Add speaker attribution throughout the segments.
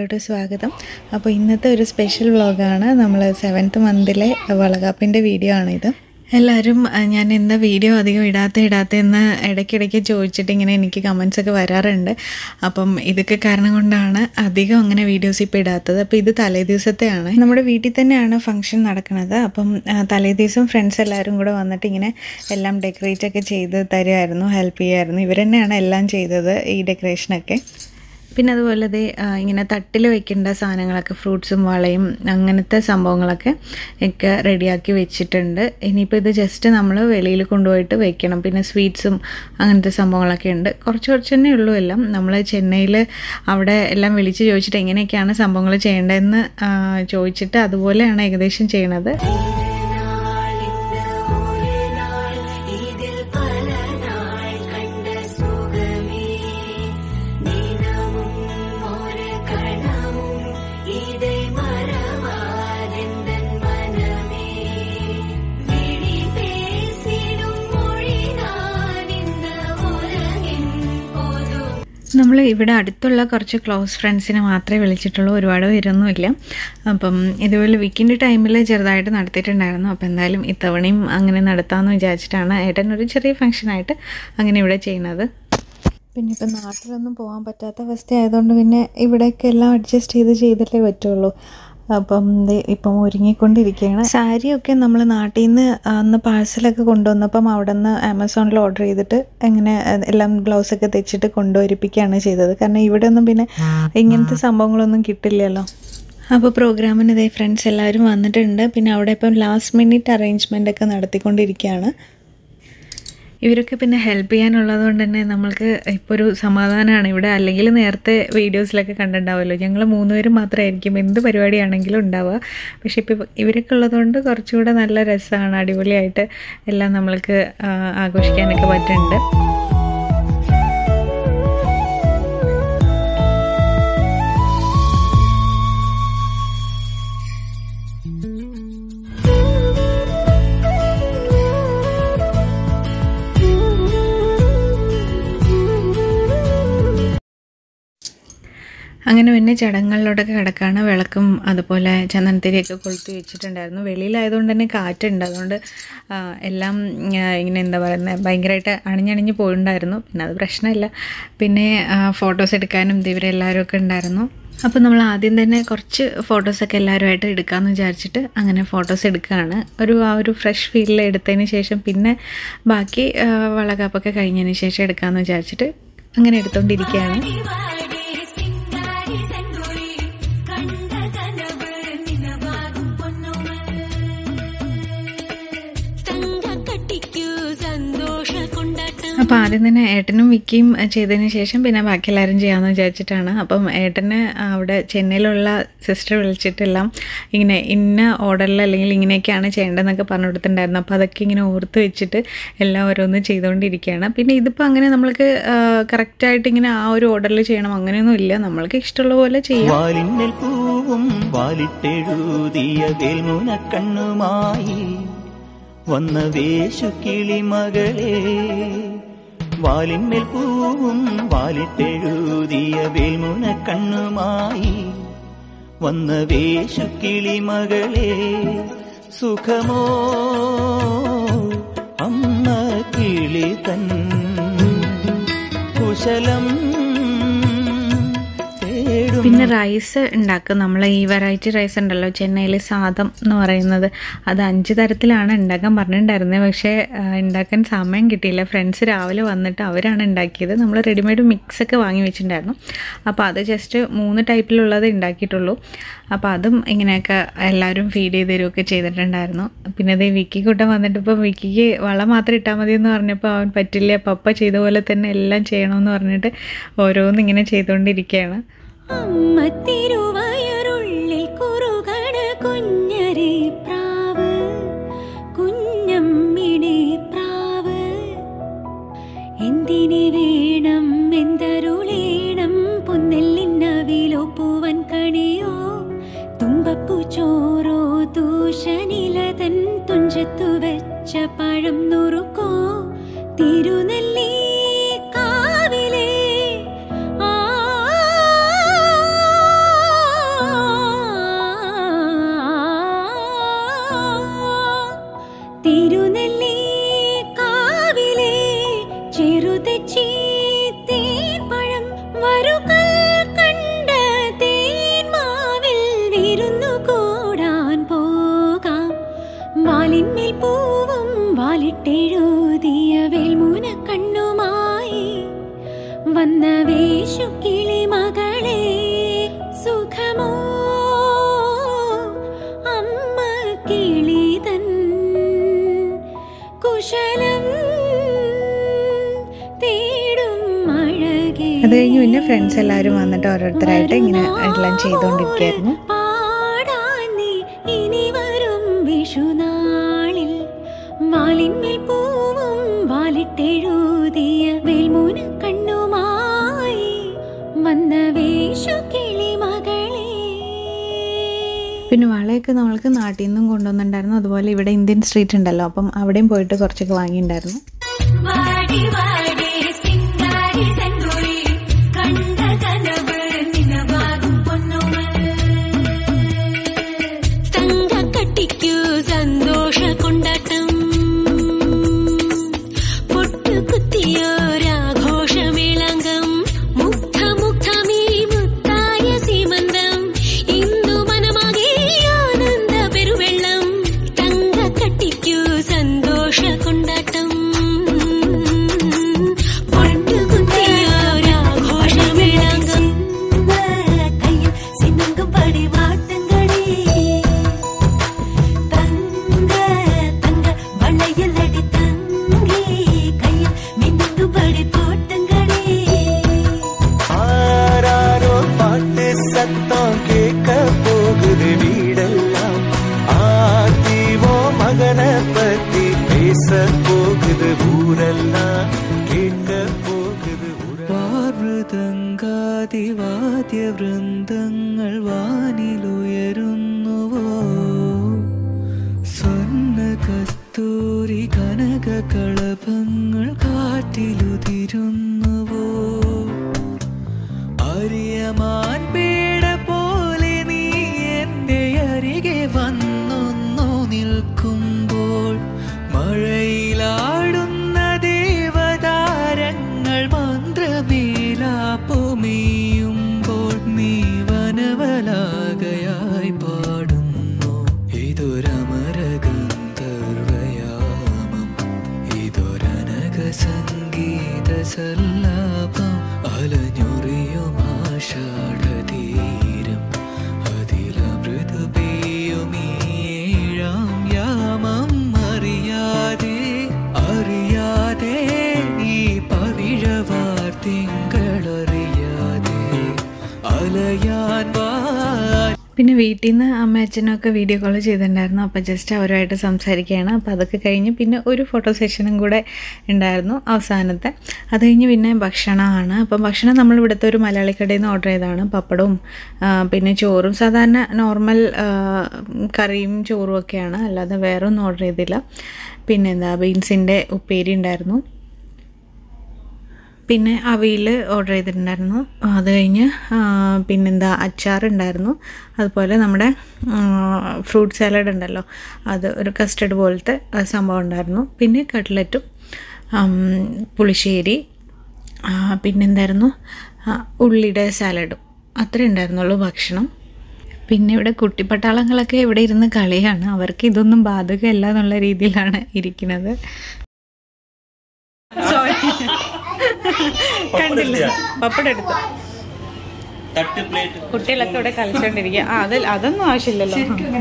Speaker 1: വീഡിയോയിലോട്ട് സ്വാഗതം അപ്പോൾ ഇന്നത്തെ ഒരു സ്പെഷ്യൽ വ്ളോഗാണ് നമ്മൾ സെവൻത്ത് മന്തിലെ വളകാപ്പിൻ്റെ വീഡിയോ ആണിത് എല്ലാവരും ആ, ഞാൻ എന്താ വീഡിയോ അധികം ഇടാത്ത ഇടാത്തതെന്ന് ഇടയ്ക്കിടയ്ക്ക് ചോദിച്ചിട്ട് ഇങ്ങനെ എനിക്ക് കമൻസ് ഒക്കെ വരാറുണ്ട് അപ്പം ഇതൊക്കെ കാരണം കൊണ്ടാണ് അധികം അങ്ങനെ വീഡിയോസ് ഇപ്പോൾ ഇടാത്തത് അപ്പോൾ ഇത് തലേ ദിവസത്തെയാണ് നമ്മുടെ വീട്ടിൽ തന്നെയാണ് ഫംഗ്ഷൻ നടക്കുന്നത് അപ്പം ആ, തലേ ദിവസം ഫ്രണ്ട്സ് എല്ലാവരും കൂടെ വന്നിട്ട് ഇങ്ങനെ എല്ലാം ഡെക്കറേറ്റ് ഒക്കെ ചെയ്ത് തരുമായിരുന്നു ഹെൽപ്പ് ചെയ്യുമായിരുന്നു ഇവർ തന്നെയാണ് എല്ലാം ചെയ്തത് ഈ ഡെക്കറേഷനൊക്കെ പിന്നെ അതുപോലെ ദേ ആ, ഇങ്ങനെ തട്ടിൽ വെക്കേണ്ട സാധനങ്ങളൊക്കെ ഫ്രൂട്ട്സും വളയും അങ്ങനത്തെ സംഭവങ്ങളൊക്കെ ഒക്കെ റെഡിയാക്കി വെച്ചിട്ടുണ്ട് ഇനിയിപ്പോൾ ഇത് ജസ്റ്റ് നമ്മൾ വെളിയിൽ കൊണ്ടുപോയിട്ട് വെക്കണം പിന്നെ സ്വീറ്റ്സും അങ്ങനത്തെ സംഭവങ്ങളൊക്കെ ഉണ്ട് കുറച്ച് കുറച്ച് തന്നെ ഉള്ളൂ എല്ലാം നമ്മൾ ചെന്നൈയിൽ അവിടെ എല്ലാം വിളിച്ച് ചോദിച്ചിട്ട് എങ്ങനെയൊക്കെയാണ് സംഭവങ്ങൾ ചെയ്യേണ്ടതെന്ന് ആ, ചോദിച്ചിട്ട് അതുപോലെയാണ് ഏകദേശം ചെയ്യണത് നമ്മൾ ഇവിടെ അടുത്തുള്ള കുറച്ച് ക്ലോസ് ഫ്രണ്ട്സിനെ മാത്രമേ വിളിച്ചിട്ടുള്ളൂ ഒരുപാട് പേരൊന്നുമില്ല അപ്പം ഇതുപോലെ വീക്കിൻ്റെ ടൈമിൽ ചെറുതായിട്ട് നടത്തിയിട്ടുണ്ടായിരുന്നു അപ്പോൾ എന്തായാലും ഇത്തവണയും അങ്ങനെ നടത്താമെന്ന് വിചാരിച്ചിട്ടാണ് ഏട്ടൻ ഒരു ചെറിയ ഫംഗ്ഷനായിട്ട് അങ്ങനെ ഇവിടെ ചെയ്യുന്നത് പിന്നെ ഇപ്പം നാട്ടിലൊന്നും പോകാൻ പറ്റാത്ത അവസ്ഥ ആയതുകൊണ്ട് പിന്നെ ഇവിടെയൊക്കെ എല്ലാം അഡ്ജസ്റ്റ് ചെയ്ത് ചെയ്തിട്ടേ പറ്റുള്ളൂ അപ്പം ദേ ഇപ്പം ഒരുങ്ങിക്കൊണ്ടിരിക്കുകയാണ് സാരിയൊക്കെ നമ്മൾ നാട്ടിൽ നിന്ന് അന്ന് പാഴ്സലൊക്കെ കൊണ്ടുവന്നപ്പം അവിടെ നിന്ന് ആമസോണിൽ ഓർഡർ ചെയ്തിട്ട് അങ്ങനെ എല്ലാം ബ്ലൗസൊക്കെ തെച്ചിട്ട് കൊണ്ടുവരിപ്പിക്കുകയാണ് ചെയ്തത് കാരണം ഇവിടെ ഒന്നും പിന്നെ ഇങ്ങനത്തെ സംഭവങ്ങളൊന്നും കിട്ടില്ലല്ലോ അപ്പോൾ പ്രോഗ്രാമിന് ഇതേ ഫ്രണ്ട്സ് എല്ലാവരും വന്നിട്ടുണ്ട് പിന്നെ അവിടെ ഇപ്പം ലാസ്റ്റ് മിനിറ്റ് അറേഞ്ച്മെൻ്റ് ഒക്കെ നടത്തിക്കൊണ്ടിരിക്കുകയാണ് ഇവരൊക്കെ പിന്നെ ഹെൽപ്പ് ചെയ്യാനുള്ളത് കൊണ്ട് തന്നെ നമ്മൾക്ക് ഇപ്പോൾ ഒരു സമാധാനമാണ് ഇവിടെ അല്ലെങ്കിൽ നേരത്തെ വീഡിയോസിലൊക്കെ കണ്ടിട്ടുണ്ടാവുമല്ലോ ഞങ്ങൾ മൂന്നുപേരും മാത്രമായിരിക്കും എന്ത് പരിപാടിയാണെങ്കിലും ഉണ്ടാവുക പക്ഷേ ഇപ്പോൾ ഇവരൊക്കെ ഉള്ളതുകൊണ്ട് കുറച്ചുകൂടെ നല്ല രസമാണ് അടിപൊളിയായിട്ട് എല്ലാം നമ്മൾക്ക് ആ, ആഘോഷിക്കാനൊക്കെ പറ്റുന്നുണ്ട് അങ്ങനെ പിന്നെ ചടങ്ങുകളിലോട്ടൊക്കെ കിടക്കാണ് വിളക്കും അതുപോലെ ചന്ദനത്തിരിയൊക്കെ കൊളുത്തി വെച്ചിട്ടുണ്ടായിരുന്നു വെളിയിലായതുകൊണ്ട് തന്നെ കാറ്റുണ്ട് അതുകൊണ്ട് ആ, എല്ലാം ആ, ഇങ്ങനെ എന്താ പറയുന്നത് ഭയങ്കരമായിട്ട് അണിഞ്ഞണിഞ്ഞ് പോയിട്ടുണ്ടായിരുന്നു പിന്നെ അത് പ്രശ്നമില്ല പിന്നെ ഫോട്ടോസ് എടുക്കാനും ഇവരെല്ലാവരും ഒക്കെ ഉണ്ടായിരുന്നു അപ്പോൾ നമ്മൾ ആദ്യം തന്നെ കുറച്ച് ഫോട്ടോസൊക്കെ എല്ലാവരുമായിട്ട് എടുക്കാമെന്ന് വിചാരിച്ചിട്ട് അങ്ങനെ ഫോട്ടോസ് എടുക്കുകയാണ് ഒരു ആ ഒരു ഫ്രഷ് ഫീലിൽ എടുത്തതിന് ശേഷം പിന്നെ ബാക്കി ആ, വളകാപ്പൊക്കെ കഴിഞ്ഞതിന് ശേഷം എടുക്കാമെന്ന് വിചാരിച്ചിട്ട് അങ്ങനെ എടുത്തുകൊണ്ടിരിക്കുകയാണ്
Speaker 2: സന്തോഷ കൊണ്ടാട്ടം
Speaker 1: അപ്പോൾ ആദ്യം തന്നെ ഏട്ടനും വിക്കിയും ചെയ്തതിന് ശേഷം പിന്നെ ബാക്കി എല്ലാവരും ചെയ്യാമെന്ന് വിചാരിച്ചിട്ടാണ് അപ്പം ഏട്ടന് അവിടെ ചെന്നൈയിലുള്ള സിസ്റ്റർ വിളിച്ചിട്ടെല്ലാം ഇങ്ങനെ ഇന്ന ഓർഡറിൽ അല്ലെങ്കിൽ ഇങ്ങനെയൊക്കെയാണ് ചെയ്യേണ്ടതെന്നൊക്കെ പറഞ്ഞു കൊടുത്തിട്ടുണ്ടായിരുന്നു അപ്പോൾ അതൊക്കെ ഇങ്ങനെ ഓർത്ത് വെച്ചിട്ട് എല്ലാം ഓരോന്ന് ചെയ്തുകൊണ്ടിരിക്കുകയാണ് പിന്നെ ഇതിപ്പോൾ അങ്ങനെ നമ്മൾക്ക് കറക്റ്റായിട്ട് ഇങ്ങനെ ആ ഒരു ഓർഡറിൽ ചെയ്യണം അങ്ങനെയൊന്നും ഇല്ല നമ്മൾക്ക് ഇഷ്ടമുള്ള പോലെ ചെയ്യാം
Speaker 3: വാലിന്നൽ പൂവും വാലിട്ടെഴുതിയ വേൽമുന കണ്ണുമായി വന്ന വേശു കിളിമകളെ വാലിന്മേൽ പൂവും വാലിട്ടെഴുതിയ വേൽമുന കണ്ണുമായി വന്ന വേശു കിളിമകളെ സുഖമോ അമ്മ കിളി തൻ കുശലം തേടും
Speaker 1: പിന്നെ റൈസ് ഉണ്ടാക്കും നമ്മൾ ഈ വെറൈറ്റി റൈസ് ഉണ്ടല്ലോ ചെന്നൈയിൽ സാദം എന്ന് പറയുന്നത് അത് അഞ്ച് തരത്തിലാണ് ഉണ്ടാക്കാൻ പറഞ്ഞിട്ടുണ്ടായിരുന്നത് പക്ഷേ ആ, ഉണ്ടാക്കാൻ സമയം കിട്ടിയില്ല ഫ്രണ്ട്സ് രാവിലെ വന്നിട്ട് അവരാണ് ഉണ്ടാക്കിയത് നമ്മൾ റെഡിമെയ്ഡ് മിക്സ് ഒക്കെ വാങ്ങി വെച്ചിട്ടുണ്ടായിരുന്നു അപ്പോൾ അത് ജസ്റ്റ് മൂന്ന് ടൈപ്പിലുള്ളത് ഉണ്ടാക്കിയിട്ടുള്ളൂ അപ്പോൾ അതും ഇങ്ങനെയൊക്കെ എല്ലാവരും ഫീഡ് ചെയ്ത് തരുമൊക്കെ ചെയ്തിട്ടുണ്ടായിരുന്നു പിന്നെ അത് വിക്കി കൂട്ടം വന്നിട്ട് ഇപ്പോൾ വിക്കിക്ക് വളം മാത്രം ഇട്ടാൽ മതി എന്ന് പറഞ്ഞപ്പോൾ അവൻ പറ്റില്ല പപ്പ ചെയ്ത പോലെ തന്നെ എല്ലാം ചെയ്യണമെന്ന് പറഞ്ഞിട്ട് ഓരോന്ന് ഇങ്ങനെ ചെയ്തുകൊണ്ടിരിക്കുകയാണ്
Speaker 2: അമ്മ തിരുവയറുള്ളിൽ കുറുകണ കുഞ്ഞരെ പ്രാവ് കുഞ്ഞമ്മിണി പ്രാവ് എന്തിനെ വേണം എന്തരുളേണം പൊന്നെല്ലിന്നവിലോ പൂവൻ കണിയോ തുമ്പപ്പൂ ചോറോ ദൂഷനിലതൻ തുഞ്ചത്തു വെച്ച പഴം നുറുക്കോ തിരുനെല്ലി കാവിലെ ആ പുന്നല്ലി കാവിലെ ചെറുതെച്ചി തേൻപഴം വറുകൽ കണ്ട തേന്മാവിൽ വിരുന്നു കൂടാൻ പോകാം വാലിന്മേൽ പൂവും വാലിട്ടെഴുതിയ വേൽമൂന കണ്ണുമായി വന്ന വേഷു കിളി മകളെ സുഖമോ അമ്മ കിളിതൻ കുശലം തേടും അഴകേ
Speaker 1: അത് കഴിഞ്ഞ് പിന്നെ ഫ്രണ്ട്സ് എല്ലാവരും വന്നിട്ട് ഓരോരുത്തരായിട്ട് ഇങ്ങനെ എല്ലാം ചെയ്തുകൊണ്ടിരിക്കുകയായിരുന്നു
Speaker 2: പാടാൻ നീ ഇനി വരും വിഷുനാളിൽ വാലിന്മേൽ പൂവും വാലിട്ടെഴുതിയ വേൽമൂന കണ്ണുമായി വന്ന വേഷു കിളി മകളെ
Speaker 1: പിന്നെ വളയൊക്കെ നമ്മൾക്ക് നാട്ടിൽ നിന്നും കൊണ്ടുവന്നിട്ടുണ്ടായിരുന്നു അതുപോലെ ഇവിടെ ഇന്ത്യൻ സ്ട്രീറ്റ് ഉണ്ടല്ലോ അപ്പം അവിടെയും പോയിട്ട് കുറച്ചൊക്കെ വാങ്ങിയിട്ടുണ്ടായിരുന്നു
Speaker 2: വാടി വാടി സിംഗാരി സെന്തുളി കണ്ട കനവ് നിനവാകും പൊന്നുമൽ തങ്കക്കട്ടിക്കു സന്തോഷ കൊണ്ടാട്ടം പൊട്ടുകുത്തിയോരാഘോഷമേളങ്കം മുഗ്ധ മുഗ്ധമീ മുത്തായ സീമന്തം ഇന്ദു മനമാകെ ആനന്ദ പെരുവെള്ളം തങ്കക്കട്ടിക്കു സന്തോഷ കൊണ്ടാട്ടം പൊട്ടുകുത്തിയോരാഘോഷമേളങ്കം കയ്യിൽ സിന്നങ്കം പടിവാട്ടങ്ങളേ തങ്ക തങ്ക വളയലടി തങ്കി കയ്യിൽ മിന്നുങ്കം പടിപ്പോട്ടങ്ങളേ
Speaker 3: ஆராரோ பாட்டு சத்தம் கேட்க போகுது வீடெல்லாம் ஆத்திவோ மகனை பத்தி பேச போகுது ஊரெல்லாம் கேட்க போகுது വാർമൃതങ്കാതിവാദ്യ വൃന്ദങ്ങൾ വാനിലുയരുന്നുവോ സ്വർണ്ണ കസ്തൂരി കനക കളഭങ്ങൾ കാറ്റിലുതിരുന്നുവോ അറിയമാൻ പേട പോലെ നീ എന്റെ അരികെ വന്നൊന്നു നിൽക്കുമ്പോൾ മഴയിലാടുന്ന ദേവതാരങ്ങൾ മന്ത്രമേലാപ്പുമീയുമ്പോൾ നീ വനവലാകയായി പാടുന്നു ഇതൊരമരഗന്ധർവയാമം ഇതൊരനക സംഗീത സല്ലാപം അലഞ്ഞൊറിയും ആഷാഢതീരം അതിലമൃദു പെയ്യുമീഴാം യാമം അറിയാതെ അറിയാതെ ഈ പവിഴവാർ തിങ്കളറിയാതെ അലയാൻ വാ
Speaker 1: പിന്നെ വീട്ടിൽ നിന്ന് അമ്മ അച്ഛനൊക്കെ വീഡിയോ കോൾ ചെയ്തിട്ടുണ്ടായിരുന്നു അപ്പോൾ ജസ്റ്റ് അവരുമായിട്ട് സംസാരിക്കുകയാണ് അപ്പോൾ അതൊക്കെ കഴിഞ്ഞ് പിന്നെ ഒരു ഫോട്ടോ സെഷനും കൂടെ ഉണ്ടായിരുന്നു അവസാനത്തെ അത് കഴിഞ്ഞ് പിന്നെ ഭക്ഷണമാണ് അപ്പം ഭക്ഷണം നമ്മൾ ഇവിടുത്തെ ഒരു മലയാളി കടയിൽ നിന്ന് ഓർഡർ ചെയ്തതാണ് പപ്പടവും ആ, പിന്നെ ചോറും സാധാരണ നോർമൽ ആ, കറിയും ചോറും ഒക്കെയാണ് അല്ലാതെ വേറെ ഒന്നും ഓർഡർ ചെയ്തില്ല പിന്നെ എന്താ ബീൻസിൻ്റെ ഉപ്പേരി ഉണ്ടായിരുന്നു പിന്നെ അവിയൽ ഓർഡർ ചെയ്തിട്ടുണ്ടായിരുന്നു അത് കഴിഞ്ഞ് ആ, പിന്നെന്താ അച്ചാറുണ്ടായിരുന്നു അതുപോലെ നമ്മുടെ ഫ്രൂട്ട് സാലഡ് ഉണ്ടല്ലോ അത് ഒരു കസ്റ്റർഡ് പോലത്തെ ആ, സംഭവം ഉണ്ടായിരുന്നു പിന്നെ കട്ട്ലറ്റും ആം, പുളിശ്ശേരി ആ, പിന്നെന്തായിരുന്നു ആ, ഉള്ളിയുടെ സാലഡും അത്രേ ഉണ്ടായിരുന്നുള്ളൂ ഭക്ഷണം പിന്നെ ഇവിടെ കുട്ടിപ്പട്ടാളങ്ങളൊക്കെ ഇവിടെ ഇരുന്ന് കളിയാണ് അവർക്ക് ഇതൊന്നും ബാധകമല്ല എന്നുള്ള രീതിയിലാണ് ഇരിക്കുന്നത് കണ്ടില്ല പപ്പടം എടുത്തു
Speaker 3: തട്ട് പ്ലേറ്റ്
Speaker 1: കുട്ടികളൊക്കെ ഇവിടെ കളിച്ചോണ്ടിരിക്കുക ആ അത് അതൊന്നും ആവശ്യമില്ലല്ലോ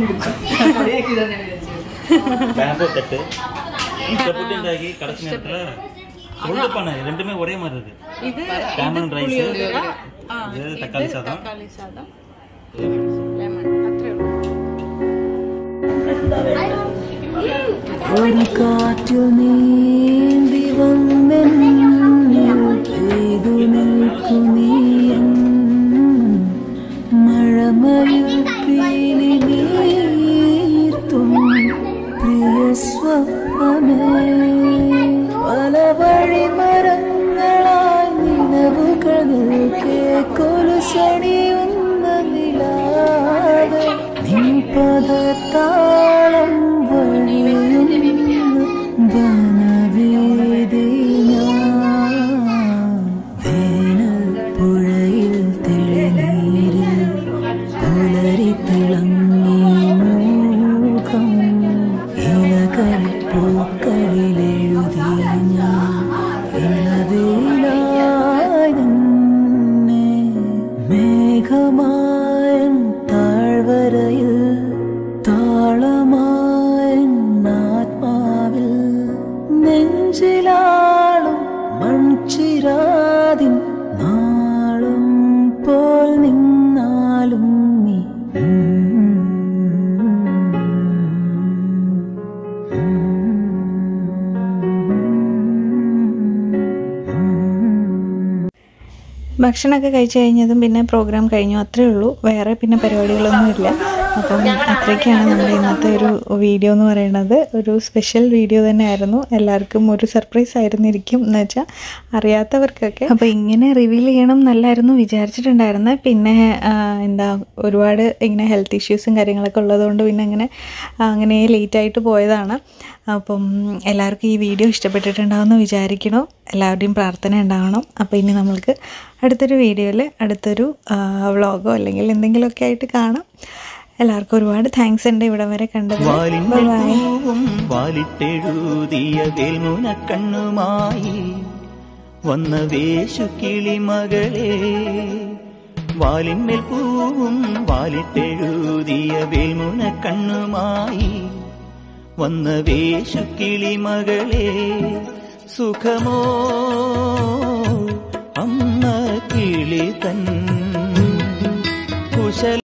Speaker 3: பேம்போ தட்டு சப்புட்டு ഉണ്ടാക്കി கடைசி நேரத்துல உருளை பானை ரெண்டுமே ஒரே மாதிரி இருக்கு
Speaker 1: ഇത്
Speaker 3: ലെമൺ റൈസ്
Speaker 1: ആ,
Speaker 3: ഇത് തക്കാളി സാദം
Speaker 1: തക്കാളി സാദം ലെമൺ അത്രേ ഉള്ളൂ
Speaker 4: ഒരു കാറ്റു നീന്തി വന്നെന്നിൽ പെയ്തു നിൽക്കുന്നീയും മഴമയിൽ പീലി നീർത്തും പ്രിയ സ്വപ്നമേ പല വഴി മരങ്ങളായി നിലവുകൾ കേക്കൊലുസണിയുന്ന നിലാതെ നിൻ പദത്താളം വഴിയുന്ന എഴുതി ഞാൻ ഇളവേലായി നിന്നെ മേഘമായൻ താഴ്വരയിൽ താളമായൻ ആത്മാവിൽ നെഞ്ചിലാളും മൺചിരാതിൻ നാളും പോൽ നിന്നാലും നീ
Speaker 1: ഭക്ഷണമൊക്കെ കഴിച്ചു കഴിഞ്ഞതും പിന്നെ പ്രോഗ്രാം കഴിഞ്ഞു അത്രേ ഉള്ളൂ വേറെ പിന്നെ പരിപാടികളൊന്നുമില്ല അപ്പം അത്രയ്ക്കാണ് നമ്മുടെ ഇന്നത്തെ ഒരു വീഡിയോ എന്ന് പറയുന്നത് ഒരു സ്പെഷ്യൽ വീഡിയോ തന്നെയായിരുന്നു എല്ലാവർക്കും ഒരു സർപ്രൈസ് ആയിരുന്നിരിക്കും എന്ന് വെച്ചാൽ അറിയാത്തവർക്കൊക്കെ അപ്പോൾ ഇങ്ങനെ റിവീൽ ചെയ്യണം എന്നല്ലായിരുന്നു വിചാരിച്ചിട്ടുണ്ടായിരുന്നത് പിന്നെ ആ, എന്താ ഒരുപാട് ഇങ്ങനെ ഹെൽത്ത് ഇഷ്യൂസും കാര്യങ്ങളൊക്കെ ഉള്ളതുകൊണ്ട് പിന്നെ അങ്ങനെ അങ്ങനെ ലേറ്റായിട്ട് പോയതാണ് അപ്പം എല്ലാവർക്കും ഈ വീഡിയോ ഇഷ്ടപ്പെട്ടിട്ടുണ്ടാവുമെന്ന് വിചാരിക്കണു എല്ലാവരുടെയും പ്രാർത്ഥന ഉണ്ടാവണം അപ്പോൾ ഇനി നമ്മൾക്ക് അടുത്തൊരു വീഡിയോയിൽ അടുത്തൊരു വ്ളോഗോ അല്ലെങ്കിൽ എന്തെങ്കിലുമൊക്കെ ആയിട്ട് കാണാം എല്ലാവർക്കും ഒരുപാട് താങ്ക്സ് ഉണ്ട് ഇവിടം വരെ കണ്ടത് ബൈ
Speaker 5: പൂവും വാലിട്ടെഴുതിയ വേൽമുന കണ്ണുമായി വന്ന വേശു കിളിമകളെ വാലിന്മേൽ പൂവും വാലിട്ടെഴുതിയ വേൽമുന കണ്ണുമായി വന്ന വേശു കിളിമകളെ സുഖമോ അമ്മ കിളി തന്നെ